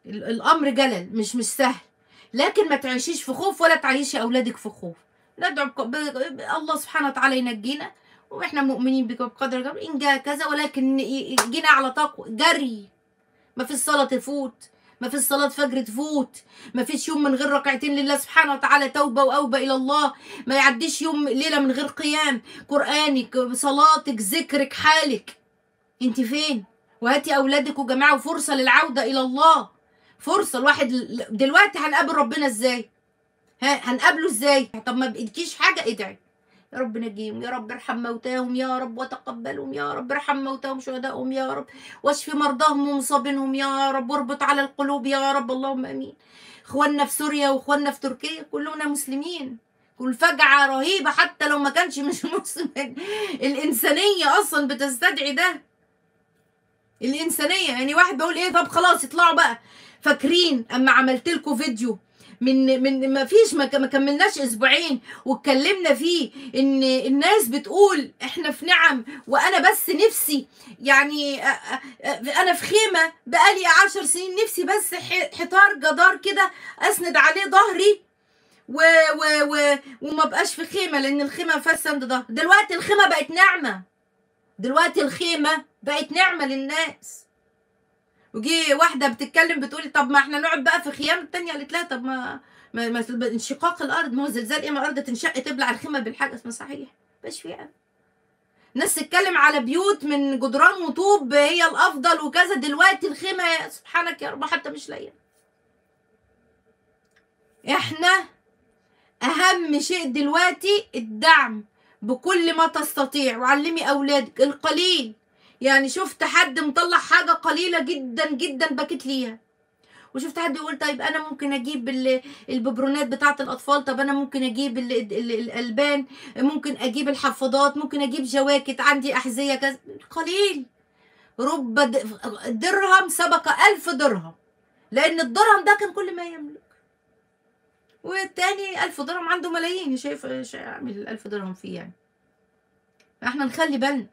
ال- الامر جلل مش مش سهل لكن ما تعيشيش في خوف ولا تعيشي اولادك في خوف ندعو بق- ب- ب- الله سبحانه وتعالى ينجينا واحنا مؤمنين بك بقدر الله ان جاء كذا ولكن ي- جينا على تقوى جري ما في الصلاه تفوت ما في الصلاة فجر تفوت ما فيش يوم من غير ركعتين لله سبحانه وتعالى توبة وأوبة إلى الله ما يعديش يوم ليلة من غير قيام قرآنك صلاتك ذكرك حالك انت فين وهاتي أولادك وجماعة وفرصة للعودة إلى الله فرصة الواحد ل- دلوقتي هنقابل ربنا ازاي ها هنقابله ازاي طب ما بإيدكيش حاجة ادعي يا رب نجيهم يا رب ارحم موتاهم يا رب وتقبلهم يا رب ارحم موتاهم شهدائهم يا رب واشف مرضاهم ومصابينهم يا رب واربط على القلوب يا رب اللهم امين اخواننا في سوريا واخواننا في تركيا كلنا مسلمين كل فجعة رهيبة حتى لو ما كانش مش مسلم الإنسانية أصلا بتستدعي ده الإنسانية يعني واحد بيقول إيه طب خلاص اطلعوا بقى فاكرين أما عملت لكم فيديو من من ما فيش ما ك- ما كملناش اسبوعين واتكلمنا فيه ان الناس بتقول احنا في نعم وانا بس نفسي يعني أ- أ- أ- انا في خيمه بقالي عشر سنين نفسي بس ح- حيطار جدار كده اسند عليه ظهري و و و وما بقاش في خيمه لان الخيمه ما فيهاش سند ظهر دلوقتي الخيمه بقت نعمه دلوقتي الخيمه بقت نعمه للناس وجي واحده بتتكلم بتقولي طب ما احنا نقعد بقى في خيام التانية قالت لها طب ما ما, ما انشقاق الارض ما هو زلزال ايه ما الارض تنشق تبلع الخيمه بالحاجه اسمها صحيح مش فيها ناس تتكلم على بيوت من جدران وطوب هي الافضل وكذا دلوقتي الخيمه يا سبحانك يا رب حتى مش لاقيه احنا اهم شيء دلوقتي الدعم بكل ما تستطيع وعلمي اولادك القليل يعني شفت حد مطلع حاجه قليله جدا جدا بكيت ليها وشفت حد يقول طيب انا ممكن اجيب ال- الببرونات بتاعه الاطفال طب انا ممكن اجيب ال- ال- الالبان ممكن اجيب الحفاضات ممكن اجيب جواكت عندي احذيه كذا قليل رب د- درهم سبق ألف درهم لأن الدرهم ده كان كل ما يملك والتاني ألف درهم عنده ملايين شايف ايش يعمل الألف درهم فيه يعني فاحنا نخلي بالنا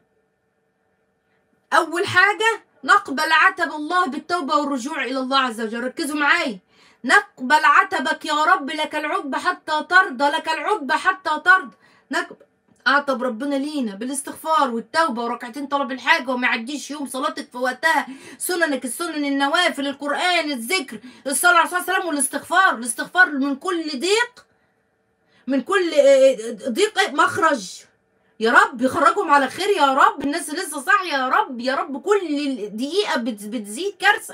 أول حاجة نقبل عتب الله بالتوبة والرجوع إلى الله عز وجل ركزوا معايا نقبل عتبك يا رب لك العتب حتى ترضى لك العتب حتى ترضى نقبل عتب ربنا لينا بالاستغفار والتوبة وركعتين طلب الحاجة وما يعديش يوم صلاتك في وقتها سننك السنن النوافل القرآن الذكر الصلاة على الرسول صلى الله عليه وسلم والاستغفار الاستغفار من كل ضيق من كل آه، ضيق مخرج يا رب يخرجهم على خير يا رب الناس لسه صاحية يا رب يا رب كل دقيقة بت- بتزيد كارثة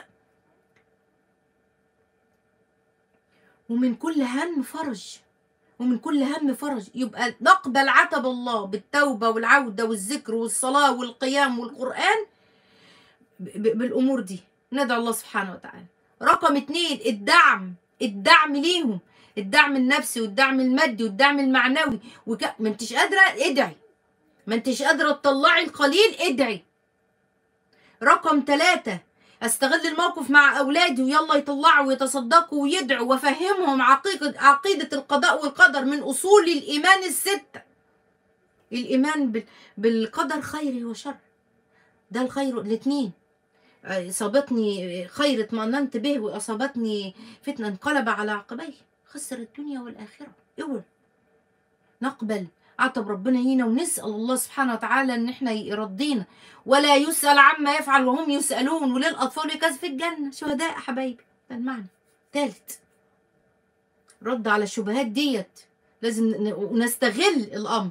ومن كل هم فرج ومن كل هم فرج يبقى نقبل عتب الله بالتوبة والعودة والذكر والصلاة والقيام والقرآن ب- ب- بالأمور دي ندعو الله سبحانه وتعالى رقم اتنين الدعم الدعم ليهم الدعم النفسي والدعم المادي والدعم المعنوي وك... ما انتش قادرة ادعي ما انتش قادرة تطلعي القليل ادعي رقم ثلاثة استغل الموقف مع اولادي ويلا يطلعوا ويتصدقوا ويدعوا وافهمهم عقيدة عقيدة القضاء والقدر من اصول الايمان الستة الايمان بال- بالقدر خيره وشر ده الخير الاثنين اصابتني خير اطمأننت به واصابتني فتنة انقلب على عقبيه خسر الدنيا والاخرة اوعى نقبل عتب ربنا لينا ونسأل الله سبحانه وتعالى ان احنا يرضينا ولا يسأل عما يفعل وهم يسألون وللأطفال يكاز في الجنة شهداء يا حبايبي ده المعنى تالت رد على الشبهات ديت لازم ن- نستغل الأمر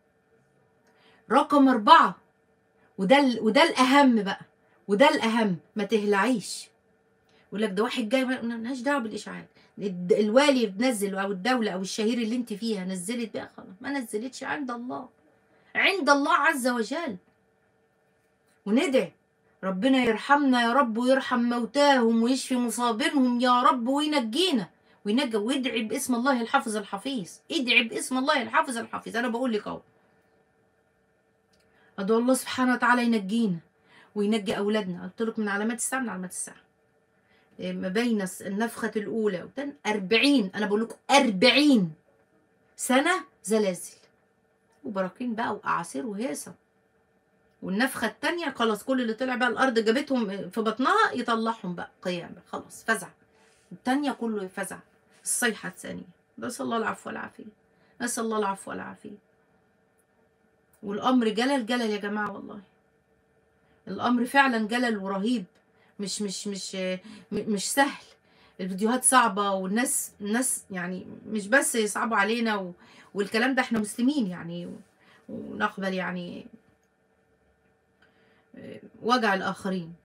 رقم أربعة وده ال- وده الأهم بقى وده الأهم ما تهلعيش يقول لك ده واحد جاي مالهاش دعوة بالإشاعات الد- الوالي بنزل أو الدولة أو الشهير اللي أنت فيها نزلت بقى خلاص ما نزلتش عند الله عند الله عز وجل وندعي ربنا يرحمنا يا رب ويرحم موتاهم ويشفي مصابينهم يا رب وينجينا وينجى وادعي باسم الله الحافظ الحفيظ ادعي باسم الله الحافظ الحفيظ انا بقول لك اهو ادعو الله سبحانه وتعالى ينجينا وينجي اولادنا قلت لك من علامات الساعه من علامات الساعه إيه، ما بين الس- النفخه الاولى والثانيه 40 انا بقول لكم 40 سنه زلازل وبراكين بقى واعاصير وهيصه والنفخة التانية خلاص كل اللي طلع بقى الأرض جابتهم في بطنها يطلعهم بقى قيامة خلاص فزع التانية كله فزع الصيحة الثانية نسأل الله العفو والعافية نسأل الله العفو والعافية والأمر جلل جلل يا جماعة والله الأمر فعلا جلل ورهيب مش مش مش مش سهل الفيديوهات صعبة والناس الناس يعني مش بس يصعبوا علينا و... والكلام ده احنا مسلمين يعني ونقبل يعني وجع الآخرين